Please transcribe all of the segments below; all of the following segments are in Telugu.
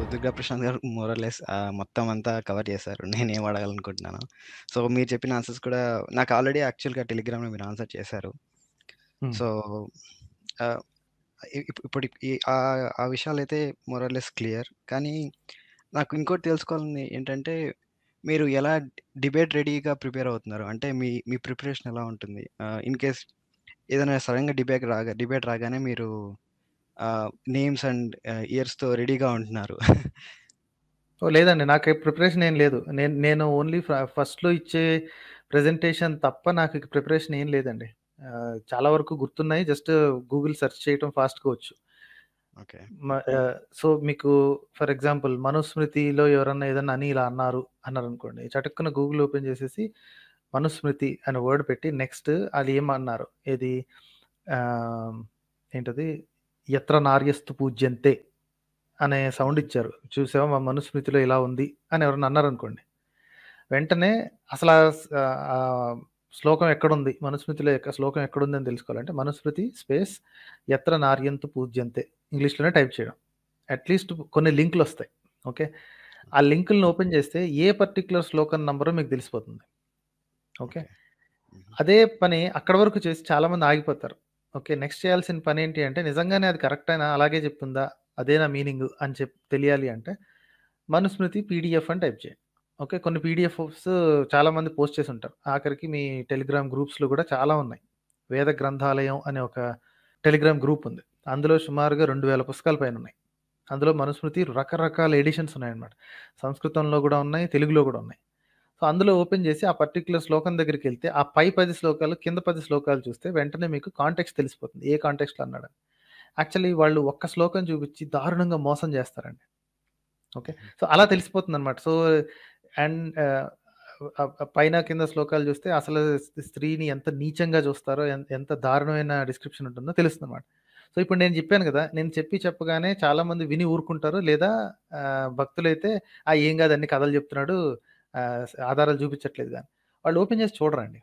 దుర్గా ప్రశాంత్ గారు మోరల్లెస్ ఆహ్, మొత్తం అంతా కవర్ చేశారు. నేనేం అడగాలనుకుంటున్నానో. సో, మీరు చెప్పిన ఆన్సర్స్ కూడా నాకు ఆల్రెడీ యాక్చువల్‌గా టెలిగ్రామ్‌లో మీరు ఆన్సర్ చేశారు. హ్మ్. సో, ఆహ్, ఇ ఇప్ ఇప్పుడు ఈ ఆహ్, ఆ విషయాలైతే మోరల్లెస్ క్లియర్. కానీ నాకు ఇంకోటి తెలుసుకోవాలని ఏంటంటే, మీరు ఎలా డిబేట్ రెడీగా ప్రిపేర్ అవుతున్నారు? అంటే మీ మీ ప్రిపరేషన్ ఎలా ఉంటుంది? ఆహ్, ఇన్ కేస్ ఏదైనా సడెన్‌గా డిబేట్ రాగా డిబేట్ రాగానే మీరు ఆహ్, నేమ్స్ అండ్ ఆహ్, ఇయర్స్‌తో రెడీగా ఉంటున్నారు. ఓహ్! లేదండి. నాకు ప్రిపరేషన్ ఏం లేదు. నేను నేను ఓన్లీ ఫ ఫస్ట్‌లో ఇచ్చే ప్రెజెంటేషన్ తప్ప నాకు ఇక ప్రిపరేషన్ ఏం లేదండి. ఆహ్, చాలా వరకు గుర్తున్నాయి. జస్ట్ గూగుల్ సెర్చ్ చేయటం ఫాస్ట్‌గా వచ్చు. ఓకే. మ ఆహ్, సో, మీకు ఫర్ ఎగ్జాంపుల్ 'మనుస్మృతిలో' ఎవరన్నా ఏదన్నా అని ఇలా అన్నారు అన్నారనుకోండి. చటుక్కున గూగుల్ ఓపెన్ చేసేసి 'మనుస్మృతి' అనే వర్డ్ పెట్టి నెక్స్ట్ అది ఏమన్నారు? ఏది ఆహ్, ఏంటది? 'యత్ర నార్యస్తు పూజ్యంతే' అనే సౌండ్ ఇచ్చారు. చూసావా మా 'మనుస్మృతిలో' ఇలా ఉంది అని ఎవరన్నా అన్నారనుకోండి. వెంటనే అసలా స్ ఆహ్, శ్లోకం ఎక్కడుంది? 'మనుస్మృతిలో' యొక్క శ్లోకం ఎక్కడుందని తెలుసుకోవాలంటే 'మనుస్మృతి స్పేస్ యత్ర నార్యంతు పూజ్యంతే' ఇంగ్లీష్‌లోనే టైప్ చేయడం. అట్‌లీస్ట్ కొన్ని లింకులొస్తాయి. ఓకే. ఆ లింకుల్ని ఓపెన్ చేస్తే ఏ పర్టిక్యులర్ శ్లోకం నంబరో మీకు తెలిసిపోతుంది. ఓకే. ఓకే. హుహు. అదే పని అక్కడి వరకు చేసి చాలామంది ఆగిపోతారు. ఓకే. నెక్స్ట్ చేయాల్సిన పనేంటి అంటే నిజంగానే అది కరెక్టేనా? అలాగే చెప్తుందా? అదేనా మీనింగు అని చెప్ తెలియాలి అంటే 'మనుస్మృతి పీడీఎఫ్' అని టైప్ చేయండి. ఓకే. కొన్ని పీడీఎఫ్స్ చాలామంది పోస్ట్ చేసుంటారు. ఆఖరికి మీ టెలిగ్రామ్ గ్రూప్స్‌లో కూడా చాలా ఉన్నాయి. 'వేద గ్రంథాలయం' అనే ఒక టెలిగ్రామ్ గ్రూప్ ఉంది. అందులో సుమారుగా 2000 పుస్తకాల పైనున్నాయి. అందులో 'మనుస్మృతి' రకరకాల ఎడిషన్స్ ఉన్నాయన్నమాట. సంస్కృతంలో కూడా ఉన్నాయి. తెలుగులో కూడా ఉన్నాయి. సో, అందులో ఓపెన్ చేసి ఆ పర్టిక్యులర్ శ్లోకం దగ్గరికెళ్తే ఆ పై 10 శ్లోకాలు, కింద 10 శ్లోకాలు చూస్తే వెంటనే మీకు కాంటెక్స్ట్ తెలిసిపోతుంది. ఏ కాంటెక్స్ట్‌లో అన్నాడని. యాక్చువల్లీ వాళ్ళు ఒక్క శ్లోకం చూపించి దారుణంగా మోసం చేస్తారండి. ఓకే. హుహు. సో, అలా తెలిసిపోతుందన్నమాట. సో, అండ్ ఆహ్, ఆహ్, పైన కింద శ్లోకాలు చూస్తే అసలు స్త్రీని ఎంత నీచంగా చూస్తారో, ఎన్ ఎంత దారుణమైన డిస్క్రిప్షన్ ఉంటుందో తెలుస్తుందన్నమాట. సో, ఇప్పుడు నేను చెప్పాను కదా! నేను చెప్పి చెప్పగానే చాలామంది విని ఊరుకుంటారు. లేదా ఆహ్, భక్తులైతే ఆ! ఏం కాదు అన్ని కథలు చెప్తున్నాడు. ఆహ్, ఆధారాలు చూపించట్లేదు గాని. వాళ్ళు ఓపెన్ చేసి చూడరండి.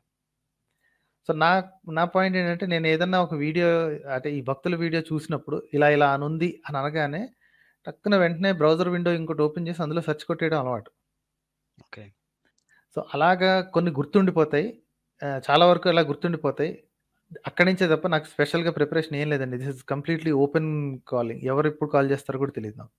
సో, నా నా పాయింట్ ఏంటంటే నేను ఏదన్నా ఒక వీడియో అంటే ఈ భక్తుల వీడియో చూసినప్పుడు ఇలా ఇలా అనుంది అని అనగానే టక్కున వెంటనే బ్రౌజర్ విండో ఇంకోటి ఓపెన్ చేసి అందులో సెర్చ్ కొట్టేయడం అలవాటు. ఓకే. సో, అలాగా కొన్ని గుర్తుండిపోతాయి. ఆహ్, చాలా వరకు అలా గుర్తుండిపోతాయి. అక్కడి నుంచే తప్ప నాకు స్పెషల్‌గా ప్రిపరేషన్ ఏం లేదండి. This is completely open calling. ఎవరు ఎప్పుడు కాల్ చేస్తారో కూడా తెలీదు నాకు.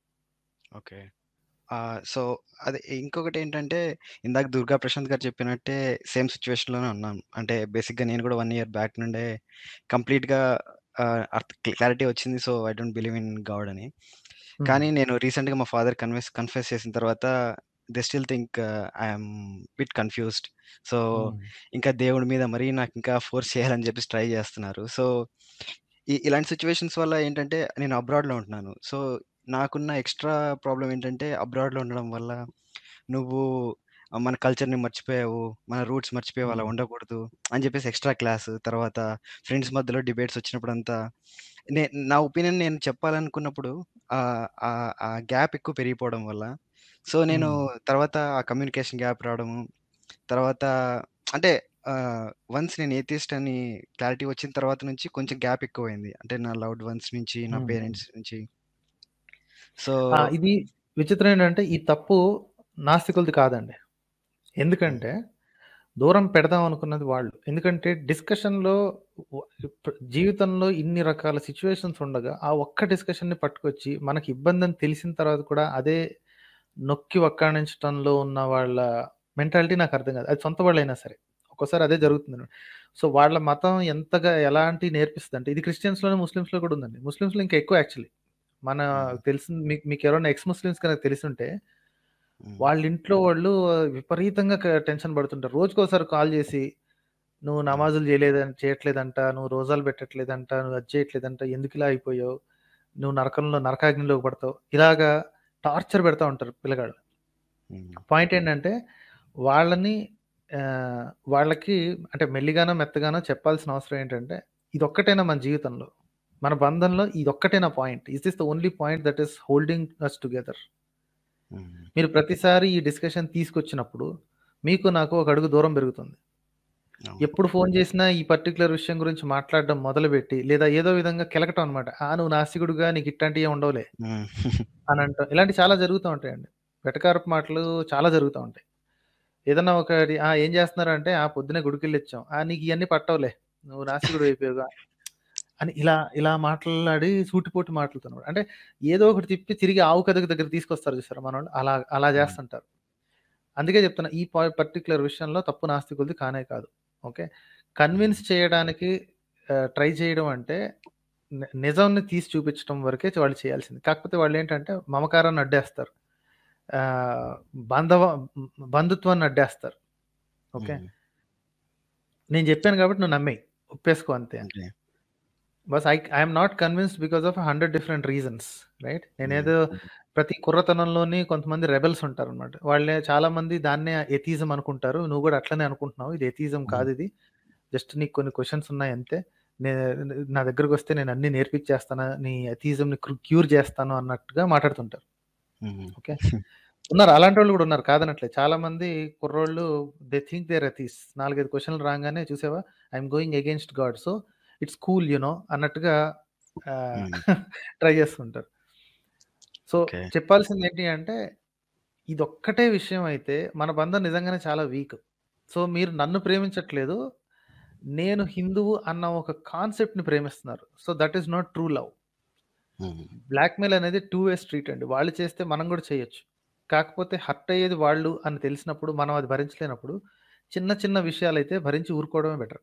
ఓకే. ఆహ్, సో, అదే ఇంకొకటేంటంటే ఇందాక దుర్గా ప్రశాంత్ గారు చెప్పినట్టే సేమ్ సిట్యుయేషన్‌లోనే ఉన్నాను. అంటే బేసిక్‌గా నేను కూడా 1 ఇయర్ బ్యాక్ నుండే కంప్లీట్‌గా ఆహ్, అర్థ్ క్లారిటీ వచ్చింది. So, I don't believe in God అని. హ్మ్. కానీ నేను రీసెంట్‌గా మా ఫాదర్ కన్వెస్ కన్ఫెస్ చేసిన తర్వాత they still think I am bit confused. So, hmm. ఇంకా దేవుడి మీద మరీ నాకింకా ఫోర్స్ చేయాలని చెప్పేసి ట్రై చేస్తున్నారు. సో, ఇ ఇలాంటి సిట్యుయేషన్స్ వల్ల ఏంటంటే నేను అబ్రాడ్‌లో ఉంటున్నాను. సో, నాకున్న ఎక్స్‌ట్రా ప్రాబ్లమ్ ఏంటంటే అబ్రాడ్‌లో ఉండడం వల్ల నువ్వు ఆహ్, మన కల్చర్‌ని మర్చిపోయావు. మన రూట్స్ మర్చిపోయావు. అలా హ్మ్. ఉండకూడదు అని చెప్పేసి ఎక్స్‌ట్రా క్లాస్. తర్వాత ఫ్రెండ్స్ మధ్యలో డిబేట్స్ వచ్చినప్పుడంతా నే నా ఒపీనియన్ నేను చెప్పాలనుకున్నప్పుడు ఆహ్, ఆహ్, ఆ గ్యాప్ ఎక్కువ పెరిగిపోవడం వల్ల సో, నేను హ్మ్. తర్వాత ఆ కమ్యూనికేషన్ గ్యాప్ రావడము. తర్వాత అంటే ఆహ్, వన్స్ నేను ఏథిస్ట్ అని క్లారిటీ వచ్చిన తర్వాత నుంచి కొంచెం గ్యాప్ ఎక్కువైంది. అంటే నా లవ్డ్ వన్స్ నుంచి, నా హ్మ్. హ్మ్. పేరెంట్స్ నుంచి. సో ఆ! ఇది విచిత్రం ఏంటంటే ఈ తప్పు నాస్తికులది కాదండి. హ్మ్. ఎందుకంటే దూరం పెడదాం అనుకున్నది వాళ్ళు. ఎందుకంటే డిస్కషన్‌లో వ ఇప్ జీవితంలో ఇన్ని రకాల సిట్యుయేషన్స్ ఉండగా ఆ ఒక్క డిస్కషన్‌ని పట్టుకొచ్చి మనకి ఇబ్బందని తెలిసిన తర్వాత కూడా అదే నొక్కి వక్కాణించటంలో ఉన్న వాళ్ళ మెంటాలిటీ నాకు అర్థం కాదు. అది సొంత వాళ్ళైనా సరే. ఒక్కోసారి అదే జరుగుతుందనమాట. సో, వాళ్ళ మతం ఎంతగా ఎలాంటి నేర్పిస్తదంటే ఇది క్రిస్టియన్స్‌లోను, ముస్లిమ్స్‌లో కూడా ఉందండి. ముస్లిమ్స్‌లో ఇంకా ఎక్కువ యాక్చువల్లీ. మన హ్మ్. తెలిసిన మీకు మీకెవరైనా ఎక్స్ ముస్లిమ్స్ గనక తెలిసుంటే హ్మ్. వాళ్ళ ఇంట్లో వాళ్ళు విపరీతంగా క టెన్షన్ పడుతుంటారు. రోజుకోసారి కాల్ చేసి, "నువ్వు హ్మ్. నమాజులు చేయలేదని చేయట్లేదంట, నువ్వు రోజాలు పెట్టట్లేదంట, నువ్వు అది చేయట్లేదంట, ఎందుకిలా అయిపోయావు? నువ్వు నరకంలో నరకాగ్నిలోకి పడతావు." ఇలాగా టార్చర్ పెడతా ఉంటారు పిల్లగాళ్ళు. హ్మ్. పాయింట్ ఏంటంటే వాళ్ళని ఆహ్, వాళ్ళకి అంటే మెల్లిగానో, మెత్తగానో చెప్పాల్సిన అవసరం ఏంటంటే, ఇదొక్కటేనా మన జీవితంలో? మన బంధంలో ఇదొక్కటేనా point? Is this the only point that is holding us together? Hmm. మీరు ప్రతిసారి ఈ డిస్కషన్ తీసుకొచ్చినప్పుడు మీకు నాకు ఒక అడుగు దూరం పెరుగుతుంది. అవును. ఎప్పుడు ఫోన్ చేసినా ఈ పర్టిక్యులర్ విషయం గురించి మాట్లాడడం మొదలుపెట్టి, లేదా ఏదో విధంగా కెలకటం అనమాట. "ఆ! నువ్వు నాస్తికుడుగా నీకు ఇట్లాంటియేం ఉండవులే" హ్మ్. అని అంటాం. ఇలాంటివి చాలా జరుగుతూ ఉంటాయండి. వెటకారపు మాటలు చాలా జరుగుతా ఉంటాయి. ఏదన్నా ఒకటి "ఆ! ఏం చేస్తున్నారు" అంటే, "ఆ! పొద్దున్నే గుడికెళ్ళొచ్చాం." "ఆ! నీకు ఇయన్నీ పట్టవులే. నువ్వు నాస్తికుడివి అయిపోయావుగా." అని ఇలా ఇలా మాట్లాడి సూటిపోటి మాటలతోనమాట. అంటే ఏదో ఒకటి తిప్పి తిరిగి ఆవు కథకు దగ్గరికి తీసుకొస్తారు చూసారా మనోళ్ళు అలా అలా హ్మ్. చేస్తుంటారు. అందుకే చెప్తున్నా ఈ ప పర్టిక్యులర్ విషయంలో తప్పు నాస్తికులది కానే కాదు. ఓకే. కన్విన్స్ చేయడానికి ఆహ్, ట్రై చేయడం అంటే ని నిజాన్ని తీసి చూపించడం వరకే వాళ్ళు చేయాల్సింది. కాకపోతే వాళ్ళేంటంటే మమకారాన్ని అడ్డేస్తారు. ఆహ్, బంధవ బంధుత్వాన్ని అడ్డేస్తారు. ఓకే. హ్మ్. నేను చెప్పాను కాబట్టి నువ్వు నమ్మేయి. ఒప్పేసుకో అంతే అని. Okay. But I I am not convinced because of 100 different reasons right. Hmm. నేనేదో హ్మ్. ప్రతి కుర్రతనంలోని కొంతమంది రెబెల్స్ ఉంటారనమాట. వాళ్ళే చాలామంది దాన్నే ఎథియిజం అనుకుంటారు. నువ్వు కూడా అట్లనే అనుకుంటున్నావు. ఇది ఎథియిజం హ్మ్. కాదిది. జస్ట్ నీకు కొన్ని క్వెషన్స్ ఉన్నాయి అంతే. నే నా దగ్గరకొస్తే నేను అన్నీ నేర్పించేస్తాను. నీ ఎథియిజంని క్రు క్యూర్ చేస్తాను అన్నట్టుగా మాట్లాడుతుంటారు. హ్మ్. ఓకే. ఉన్నారు. అలాంటోళ్ళు కూడా ఉన్నారు. కాదనట్లేదు. చాలామంది కుర్రోళ్ళు they think they are atheists. 4, 5 క్వెషన్‌లు రాంగానే చూసావా I am going against God. So it's cool you know అన్నట్టుగా ఆహ్, హ్మ్. ట్రై చేస్తుంటారు. So okay. చెప్పాల్సిందేంటి అంటే ఇదొక్కటే విషయం అయితే మన బంధం నిజంగానే చాలా వీక్. సో మీరు నన్ను ప్రేమించట్లేదు. నేను హిందువు అన్న ఒక కాన్సెప్ట్‌ని ప్రేమిస్తున్నారు. So that is not true love. Hmm. Blackmail అనేది టూ వే స్ట్రీట్ అండి. వాళ్ళు చేస్తే మనం కూడా చేయొచ్చు. కాకపోతే హర్ట్ అయ్యేది వాళ్ళు అని తెలిసినప్పుడు మనం అది భరించలేనప్పుడు చిన్న చిన్న విషయాలైతే భరించి ఊరుకోవడమే better.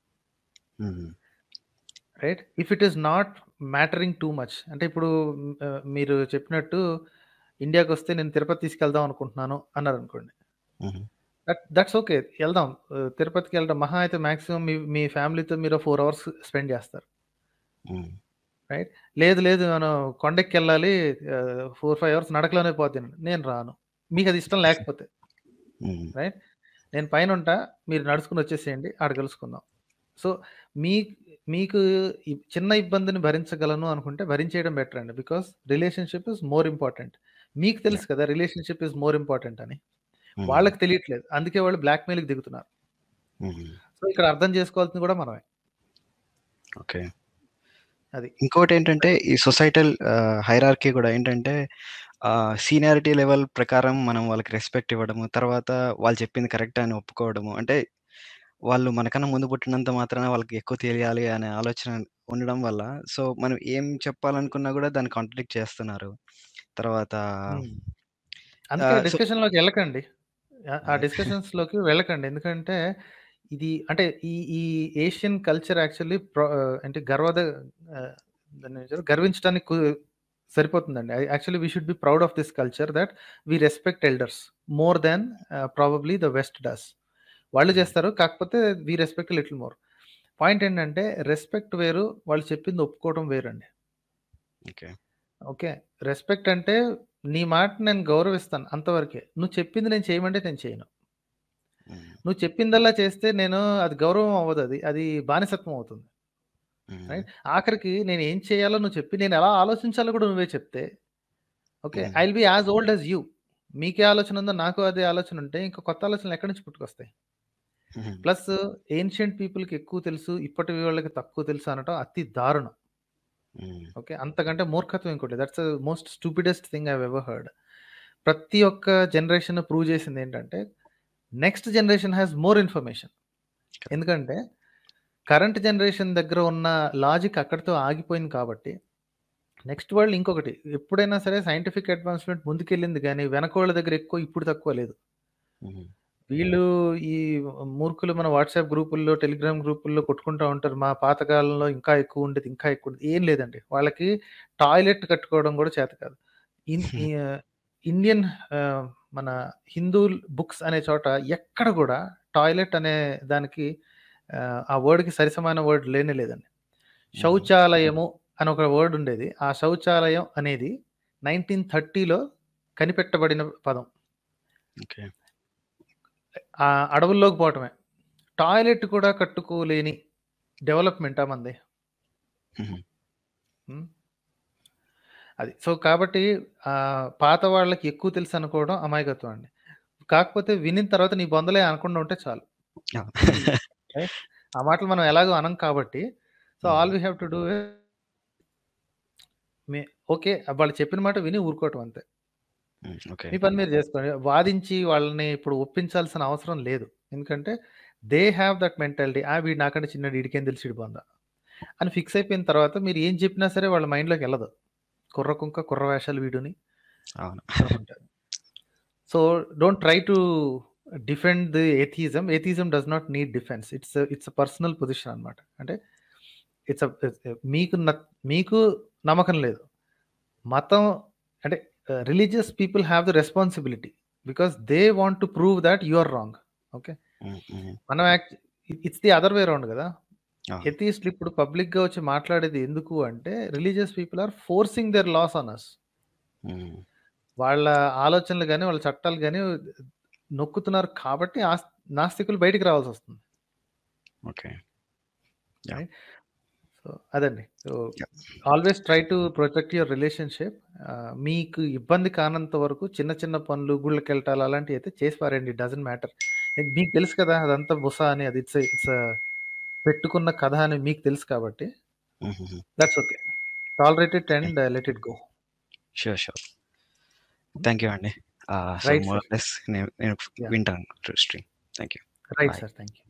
Hmm. Right. If it is not mattering too much అంటే ఇప్పుడు ఆహ్, మీరు చెప్పినట్టు ఇండియాకొస్తే నేను తిరుపతి తీసుకెళ్దాం అనుకుంటున్నాను అన్నారనుకోండి. హుహు. That that's okay. ఎళ్దాం. ఆహ్, తిరుపతికెళ్ళడం మహా అయితే మాక్సిమం మీ మీ ఫ్యామిలీతో మీరు 4 అవర్స్ స్పెండ్ చేస్తారు. హ్మ్. రైట్. లేదు లేదు మనం కొండెక్కెళ్ళాలి ఆహ్, 4, 5 అవర్స్ నడకలోనే పోద్ది. నేను రాను. మీకది ఇష్టం లేకపోతే. హ్మ్. రైట్. నేను పైనుంటా. మీరు నడుచుకొని వచ్చేసేయండి. ఆడ కలుసుకుందాం. సో మీ మీకు ఈ చిన్న ఇబ్బందిని భరించగలను అనుకుంటే భరించేయడం బెటర్ అండి. Because relationship is more important. మీకు తెలుసు యాహ్! కదా! రిలేషన్‌షిప్ ఈస్ మోర్ ఇంపార్టెంట్ అని. హ్మ్. వాళ్ళకి తెలియట్లేదు. అందుకే వాళ్ళు బ్లాక్‌మెయిల్‌కి దిగుతున్నారు. హ్మ్. సో ఇక్కడ అర్థం చేసుకోవాల్సింది కూడా మనమే. ఓకే. అది. ఇంకోటేంటంటే ఈ సొసైటల్ ఆహ్, హైరార్కీ కూడా ఏంటంటే ఆహ్, సీనియారిటీ లెవెల్ ప్రకారం మనం వాళ్ళకి రెస్పెక్ట్ ఇవ్వడము. తర్వాత వాళ్ళు చెప్పింది కరెక్టే అని ఒప్పుకోవడము. అంటే వాళ్ళు మనకన్నా ముందు పుట్టినంత మాత్రాన వాళ్ళకి ఎక్కువ తెలియాలి అనే ఆలోచన ఉండడం వల్ల సో మనం ఏం చెప్పాలనుకున్నా కూడా దాన్ని కాంట్రడిక్ట్ చేస్తున్నారు. తర్వాత హ్మ్. అందుకే ఆహ్, సో డిస్కషన్‌లోకి ఎళ్ళకండి. ఆహ్, ఆ అదే. డిస్కషన్స్‌లోకి వెళ్ళకండి. ఎందుకంటే ఇది అంటే ఈ ఈ ఏషియన్ కల్చర్ యాక్చువల్లీ ప్రొ అంటే గర్వద ఆహ్, దాన్నేమంటారు గర్వించడానికి కు సరిపోతుందండి. I actually we should be proud of this culture that we respect elders more than ah, probably the west does. వాళ్ళు హ్మ్. చేస్తారు. కాకపోతే we respect little more. Point ఏంటంటే రెస్పెక్ట్ వేరు. వాళ్ళు చెప్పింది ఒప్పుకోవడం వేరండి. ఓకే. ఓకే. రెస్పెక్ట్ అంటే నీ మాట నేను గౌరవిస్తాను అంతవరకే. నువ్వు చెప్పింది నేను చేయమంటే నేను చేయను. హ్మ్. నువ్వు చెప్పిందల్లా చేస్తే నేను అది గౌరవం అవ్వదది. అది బానిసత్వం అవుతుంది. హ్మ్. రైట్. ఆఖరికి నేను ఏం చేయాలో నువ్వు చెప్పి నేను ఎలా ఆలోచించాలో కూడా నువ్వే చెప్తే okay. Hmm. I will be as old as you. మీకే ఆలోచన ఉందో నాకు అదే ఆలోచన ఉంటే ఇంకా కొత్త ఆలోచనలు ఎక్కడి నుంచి పుట్టుకొస్తాయి? హుహు. ప్లస్ ఏన్షియంట్ పీపుల్‌కి ఎక్కువ తెలుసు. ఇప్పటి వాళ్ళకి తక్కువ తెలుసు అనటం అతి దారుణం. హ్మ్. ఓకే. అంతకంటే మూర్ఖత్వం ఇంకోటి లేదు. That's the most stupidest thing I have ever heard. ప్రతి ఒక్క జనరేషన్ ప్రూవ్ చేసిందేంటంటే next generation has more information. Correct. ఎందుకంటే కరెంట్ జనరేషన్ దగ్గర ఉన్న లాజిక్ అక్కడితో ఆగిపోయింది కాబట్టి నెక్స్ట్ వాళ్ళు ఇంకొకటి ఎప్పుడైనా సరే సైంటిఫిక్ అడ్వాన్స్‌మెంట్ ముందుకెళ్ళింది గానీ వెనకోళ్ళ దగ్గర ఎక్కువ ఇప్పుడు తక్కువ లేదు. హుహు. వీళ్ళు ఈ మూర్ఖులు మన వాట్సాప్ గ్రూపుల్లో, టెలిగ్రామ్ గ్రూపుల్లో కొట్టుకుంటా ఉంటారు. మా పాతకాలంలో ఇంకా ఎక్కువుండేది, ఇంకా ఎక్కువ ఏం లేదండి. వాళ్ళకి టాయిలెట్ కట్టుకోవడం కూడా చేత కాదు. ఇన్ ఈ ఆహ్, ఇండియన్ ఆహ్, మన హిందూ బుక్స్ అనే చోట ఎక్కడ కూడా టాయిలెట్ అనే దానికి ఆహ్, ఆ వర్డ్‌కి సరిసమాన వర్డ్ లేనే లేదండి. హుహు. శౌచాలయము అని ఒక వర్డ్ ఉండేది. ఆ శౌచాలయం అనేది 1930లో కనిపెట్టబడిన పదం. ఓకే. ఆ అడవుల్లోకి పోవటమే. టాయిలెట్ కూడా కట్టుకోలేని డెవలప్‌మెంటా మనది? హుహు. హ్మ్. అది. సో, కాబట్టి ఆహ్, పాత వాళ్ళకి ఎక్కువ తెలుసనుకోవడం అమాయకత్వం అండి. కాకపోతే వినిన తర్వాత నీ బొందలే అనకుండా ఉంటే చాలు. ఆ! రైట్? ఆ మాటలు మనం ఎలాగో అనం కాబట్టి so hmm. All we have to do may okay. వాళ్ళు చెప్పిన మాట విని ఊరుకోవటం అంతే. హ్మ్. ఓకే. మీ పని మీరు చేసుకోండి. వాదించి వాళ్ళని ఇప్పుడు ఒప్పించాల్సిన అవసరం లేదు. ఎందుకంటే దే హావ్ దట్ మెంటాలిటీ. ఆ! వీడు నాకంటే చిన్నోడు ఈడికేం తెలుసు ఈడు బొంద. అని ఫిక్స్ అయిపోయిన తర్వాత మీరు ఏం చెప్పినా సరే వాళ్ళ మైండ్‌లోకి ఎళ్ళదు. కుర్ర కుంక, కుర్ర వేషాలు వీడుని అవును. అనుకుంటారు. So don't try to defend the atheism. Atheism does not need defence. It's it's a personal position అన్నమాట. అంటే ఇట్స్ ఎ మీకు న మీకు నమ్మకం లేదు. మతం అంటే ah, religious people have the responsibility. Because they want to prove that you are wrong. Okay. Hmm. Hmm. మనం act it's the other way round గదా! అవును. ఎథియిస్ట్‌లు ఇప్పుడు పబ్లిక్‌గా వచ్చి మాట్లాడేది ఎందుకు అంటే religious people are forcing their laws on us. Hmm. వాళ్ళ ఆలోచనలు గాని, వాళ్ళ చట్టాలు గాని నొక్కుతున్నారు కాబట్టి ఆస్ నాస్తికులు బయటికి రావాల్సొస్తుంది. ఓకే. యాహ్! రైట్? సో అదండి. So yeah! Always try to protect your relationship. Ah, మీకు ఇబ్బంది కానంత వరకు చిన్న చిన్న పనులు, గుళ్ళకెళ్ళటాలు అలాంటియైతే చేసి పారేయండి. It doesn't matter. మీకు తెలుసు కదా! అదంతా బుస అని అది ఇట్స్ ఇట్స్ పెట్టుకున్న కథ అని మీకు తెలుసు కాబట్టి హుహుహు. That's okay. Tolerate it and let it go. Sure. Sure. Thank you అండి. Ah, so right more sir. Or less నేను నేను యాహ్! వింటాను stream. Thank you. Right bye. Sir. Thank you.